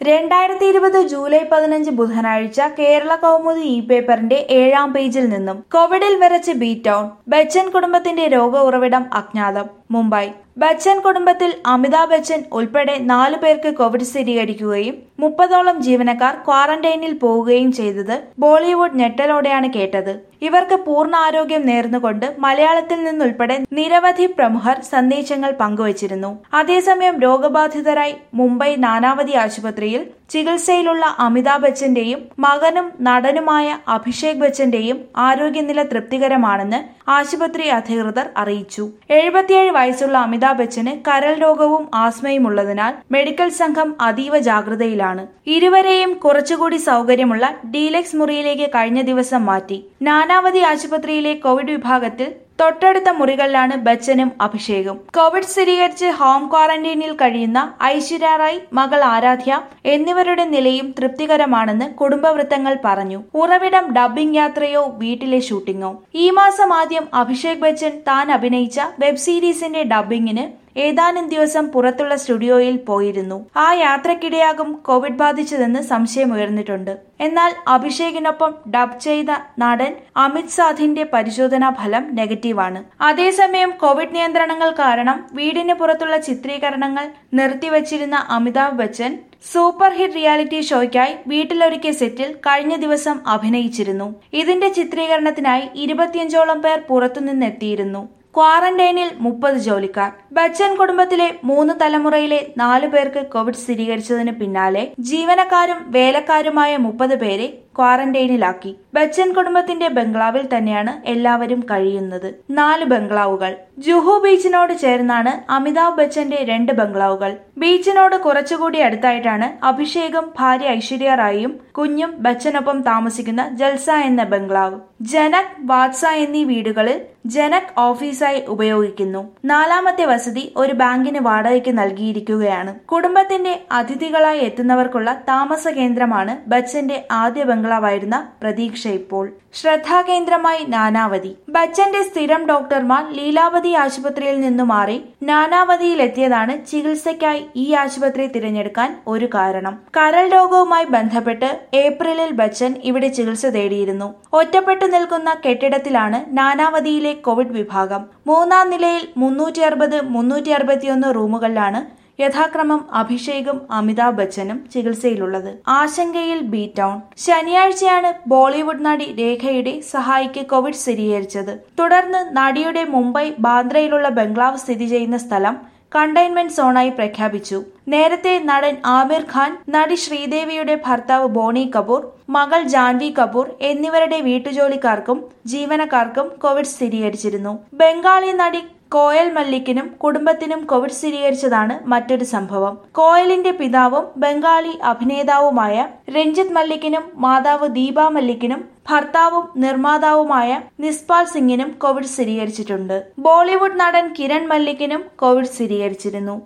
രണ്ടായിരത്തി ഇരുപത് ജൂലൈ പതിനഞ്ച് ബുധനാഴ്ച കേരള കൗമുദി ഇ പേപ്പറിന്റെ ഏഴാം പേജിൽ നിന്നും കോവിഡിൽ വരച്ച് ബി ടൗൺ ബച്ചൻ കുടുംബത്തിന്റെ രോഗ ഉറവിടം അജ്ഞാതം മുംബൈ ബച്ചൻ കുടുംബത്തിൽ അമിതാഭ് ബച്ചൻ ഉൾപ്പെടെ നാലു പേർക്ക് കോവിഡ് സ്ഥിരീകരിക്കുകയും മുപ്പതോളം ജീവനക്കാർ ക്വാറന്റൈനിൽ പോവുകയും ചെയ്തത് ബോളിവുഡ് ഞെട്ടലോടെയാണ് കേട്ടത് ഇവർക്ക് പൂർണ്ണ ആരോഗ്യം നേർന്നുകൊണ്ട് മലയാളത്തിൽ നിന്നുൾപ്പെടെ നിരവധി പ്രമുഖർ സന്ദേശങ്ങൾ പങ്കുവച്ചിരുന്നു അതേസമയം രോഗബാധിതരായി മുംബൈ നാനാവതി ആശുപത്രിയിൽ ചികിത്സയിലുള്ള അമിതാഭ് ബച്ചന്റെയും മകനും നടനുമായ അഭിഷേക് ബച്ചന്റെയും ആരോഗ്യനില തൃപ്തികരമാണെന്ന് ആശുപത്രി അധികൃതർ അറിയിച്ചു എഴുപത്തിയേഴ് വയസ്സുള്ള അമിതാഭ് ബച്ചന് കരൾ രോഗവും ആസ്മയും ഉള്ളതിനാൽ മെഡിക്കൽ സംഘം അതീവ ജാഗ്രതയിലാണ് ഇരുവരെയും കുറച്ചുകൂടി സൗകര്യമുള്ള ഡീലക്സ് മുറിയിലേക്ക് കഴിഞ്ഞ ദിവസം മാറ്റി നാനാവതി ആശുപത്രിയിലെ കോവിഡ് വിഭാഗത്തിൽ തൊട്ടടുത്ത മുറികളിലാണ് ബച്ചനും അഭിഷേകും കോവിഡ് സ്ഥിരീകരിച്ച് ഹോം ക്വാറന്റൈനിൽ കഴിയുന്ന ഐശ്വര്യ റായ് മകൾ ആരാധ്യ എന്നിവരുടെ നിലയും തൃപ്തികരമാണെന്ന് കുടുംബവൃത്തങ്ങൾ പറഞ്ഞു ഉറവിടം ഡബ്ബിംഗ് യാത്രയോ വീട്ടിലെ ഷൂട്ടിങ്ങോ ഈ മാസം ആദ്യം അഭിഷേക് ബച്ചൻ താൻ അഭിനയിച്ച വെബ് സീരീസിന്റെ ഡബ്ബിംഗിന് ഏതാനും ദിവസം പുറത്തുള്ള സ്റ്റുഡിയോയിൽ പോയിരുന്നു ആ യാത്രക്കിടെയാകും കോവിഡ് ബാധിച്ചതെന്ന് സംശയമുയർന്നിട്ടുണ്ട് എന്നാൽ അഭിഷേകിനൊപ്പം ഡബ് ചെയ്ത നടൻ അമിത് സാധിന്റെ പരിശോധനാ ഫലം നെഗറ്റീവാണ് അതേസമയം കോവിഡ് നിയന്ത്രണങ്ങൾ കാരണം വീടിന് പുറത്തുള്ള ചിത്രീകരണങ്ങൾ നിർത്തിവച്ചിരുന്ന Amitabh Bachchan super hit reality ഷോയ്ക്കായി വീട്ടിലൊരുക്കിയ സെറ്റിൽ കഴിഞ്ഞ ദിവസം അഭിനയിച്ചിരുന്നു ഇതിന്റെ ചിത്രീകരണത്തിനായി ഇരുപത്തിയഞ്ചോളം പേർ പുറത്തുനിന്നെത്തിയിരുന്നു ക്വാറന്റൈനിൽ മുപ്പത് ജോലിക്കാർ ബച്ചൻ കുടുംബത്തിലെ മൂന്ന് തലമുറയിലെ നാലു പേർക്ക് കോവിഡ് സ്ഥിരീകരിച്ചതിന് പിന്നാലെ ജീവനക്കാരും വേലക്കാരുമായ മുപ്പത് പേരെ ക്വാറന്റൈനിലാക്കി ബച്ചൻ കുടുംബത്തിന്റെ ബംഗ്ലാവിൽ തന്നെയാണ് എല്ലാവരും കഴിയുന്നത് നാല് ബംഗ്ലാവുകൾ ജുഹു ബീച്ചിനോട് ചേർന്നാണ് അമിതാഭ് ബച്ചന്റെ രണ്ട് ബംഗ്ലാവുകൾ ബീച്ചിനോട് കുറച്ചുകൂടി അടുത്തായിട്ടാണ് അഭിഷേകും ഭാര്യ ഐശ്വര്യ റായിയും കുഞ്ഞും ബച്ചനൊപ്പം താമസിക്കുന്ന ജൽസ എന്ന ബംഗ്ലാവ് ജനക് വാത്സ എന്നീ വീടുകളിൽ ജനക് ഓഫീസായി ഉപയോഗിക്കുന്നു നാലാമത്തെ വസതി ഒരു ബാങ്കിന് വാടകയ്ക്ക് നൽകിയിരിക്കുകയാണ് കുടുംബത്തിന്റെ അതിഥികളായി എത്തുന്നവർക്കുള്ള താമസ കേന്ദ്രമാണ് ബച്ചന്റെ ആദ്യ ബംഗ്ലാവായിരുന്ന പ്രതീക്ഷ ഇപ്പോൾ ശ്രദ്ധാകേന്ദ്രമായി നാനാവതി ബച്ചന്റെ സ്ഥിരം ഡോക്ടർമാർ ലീലാവതി ആശുപത്രിയിൽ നിന്നു മാറി നാനാവതിയിൽ എത്തിയതാണ് ചികിത്സയ്ക്കായി ഈ ആശുപത്രി തിരഞ്ഞെടുക്കാൻ ഒരു കാരണം കരൾ രോഗവുമായി ബന്ധപ്പെട്ട് ഏപ്രിലിൽ ബച്ചൻ ഇവിടെ ചികിത്സ തേടിയിരുന്നു ഒറ്റപ്പെട്ടു നിൽക്കുന്ന കെട്ടിടത്തിലാണ് നാനാവതിയിലെ കോവിഡ് വിഭാഗം മൂന്നാം നിലയിൽ മുന്നൂറ്റി അറുപത് മുന്നൂറ്റി അറുപത്തിയൊന്ന് റൂമുകളിലാണ് യഥാക്രമം അഭിഷേകും അമിതാഭ് ബച്ചനും ചികിത്സയിലുള്ളത് ആശങ്കയിൽ ബി ടൗൺ ശനിയാഴ്ചയാണ് ബോളിവുഡ് നടി രേഖയുടെ സഹായിക്ക് കോവിഡ് സ്ഥിരീകരിച്ചത് തുടർന്ന് നടിയുടെ മുംബൈ ബാന്ദ്രയിലുള്ള ബംഗ്ലാവ് സ്ഥിതി ചെയ്യുന്ന സ്ഥലം കണ്ടെയ്ൻമെന്റ് സോണായി പ്രഖ്യാപിച്ചു നേരത്തെ നടൻ ആമിർ ഖാൻ നടി ശ്രീദേവിയുടെ ഭർത്താവ് ബോണി കപൂർ മകൾ ജാൻവി കപൂർ എന്നിവരുടെ വീട്ടുജോലിക്കാർക്കും ജീവനക്കാർക്കും കോവിഡ് സ്ഥിരീകരിച്ചിരുന്നു ബംഗാളി നടി കോയൽ മല്ലിക്കിനും കുടുംബത്തിനും കോവിഡ് സ്ഥിരീകരിച്ചതാണ് മറ്റൊരു സംഭവം കോയലിന്റെ പിതാവും ബംഗാളി അഭിനേതാവുമായ രഞ്ജിത്ത് മല്ലിക്കിനും മാതാവ് ദീപ മല്ലിക്കിനും ഭർത്താവും നിർമ്മാതാവുമായ നിസ്പാൽ സിംഗിനും കോവിഡ് സ്ഥിരീകരിച്ചിട്ടുണ്ട് ബോളിവുഡ് നടൻ കിരൺ മല്ലിക്കിനും കോവിഡ് സ്ഥിരീകരിച്ചിരുന്നു